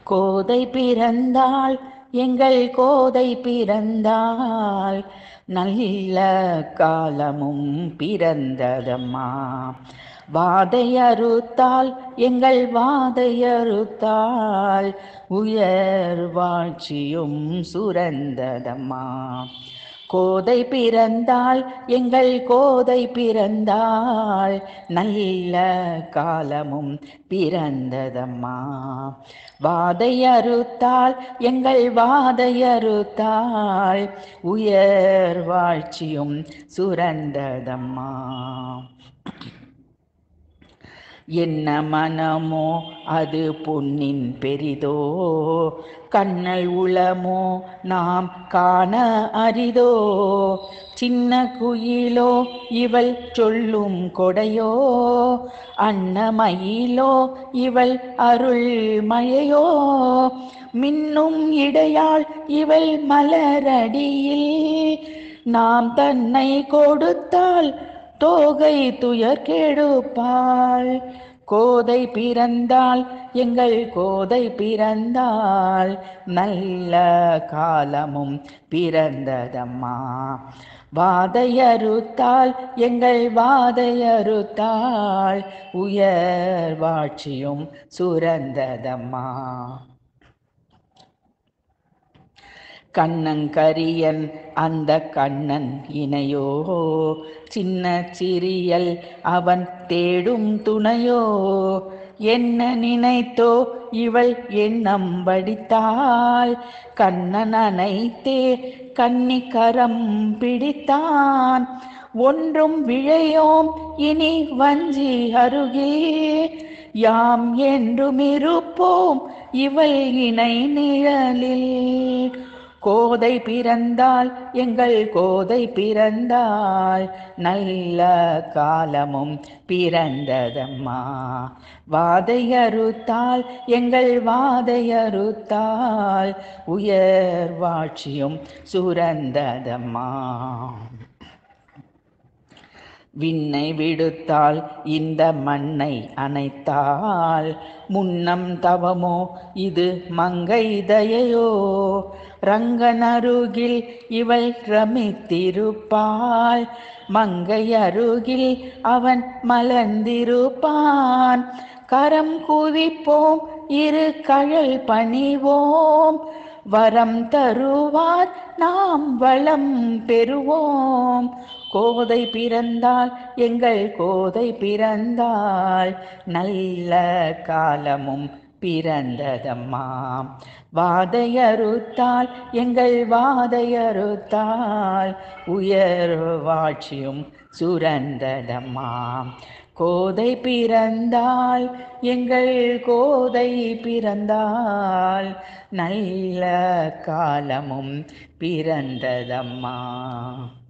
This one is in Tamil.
கோதை பிறந்தாள் எங்கள் கோதை பிறந்தாள் நல்ல காலமும் பிறந்ததம்மா வாதை அறுத்தால் எங்கள் வாதை அறுத்தாள் உயர் வாழ்ச்சியும் சுரந்ததம்மா கோதை பிறந்தாள் எங்கள் கோதை பிறந்தாள் நல்ல காலமும் பிறந்ததம்மா வாதை அறுத்தாள் எங்கள் வாதை அறுத்தாள் உயர் வாழ்ச்சியும் சுரந்ததம்மா என்ன மனமோ அது பொன்னின் பெரிதோ கண்ணல் உளமோ நாம் காண அரிதோ சின்ன குயிலோ இவள் சொல்லும் கொடையோ அன்னமயிலோ இவள் அருள் மழையோ மின்னும் இடையாள் இவள் மலரடியில் நாம் தன்னை கொடுத்தால் தோகை துயர் கெடுப்பாள் கோதை பிறந்தாள் எங்கள் கோதை பிறந்தாள் நல்ல காலமும் பிறந்ததம்மா வாதையறுத்தாள் எங்கள் வாதையறுத்தாள் உயர் வாட்சியும் சுரந்ததம்மா கண்ணங்கரியன் அந்த கண்ணன் இணையோ சின்ன சிறியல் அவன் தேடும் துணையோ என்ன நினைத்தோ இவள் எண்ணம் வடித்தாள் கண்ணன் அனைத்தே கன்னிக்கரம் பிடித்தான் ஒன்றும் விழையோம் இனி வஞ்சி அருகில் யாம் என்றும் இருப்போம் இவள் இணை நிழலில் கோதை பிறந்தாள் எங்கள் கோதை பிறந்தாள் நல்ல காலமும் பிறந்ததம்மா வாதை அறுத்தாள் எங்கள் வாதை அறுத்தாள் உயர் வாட்சியும் சுரந்ததம்மா விண்ணை விடுத்தாள் இந்த மண்ணை அணைத்தாள் முன்னம் தவமோ இது மங்கை தயையோ ரங்கன் அருகில் இவள் ரமித்திருப்பாள் மங்கை அருகில் அவன் மலர்ந்திருப்பான் கரம் குவிப்போம் இரு கழல் பணிவோம் வரம் தருவார் நாம் வளம் பெறுவோம் கோதை பிறந்தாள் எங்கள் கோதை பிறந்தாள் நல்ல காலமும் பிறந்ததம்மா வாதையறுத்தாள் எங்கள் வாதையறுத்தாள் உயர் வாட்சியும் சுரந்ததம்மா கோதை பிறந்தாள் எங்கள் கோதை பிறந்தாள் நல்ல காலமும் பிறந்ததம்மா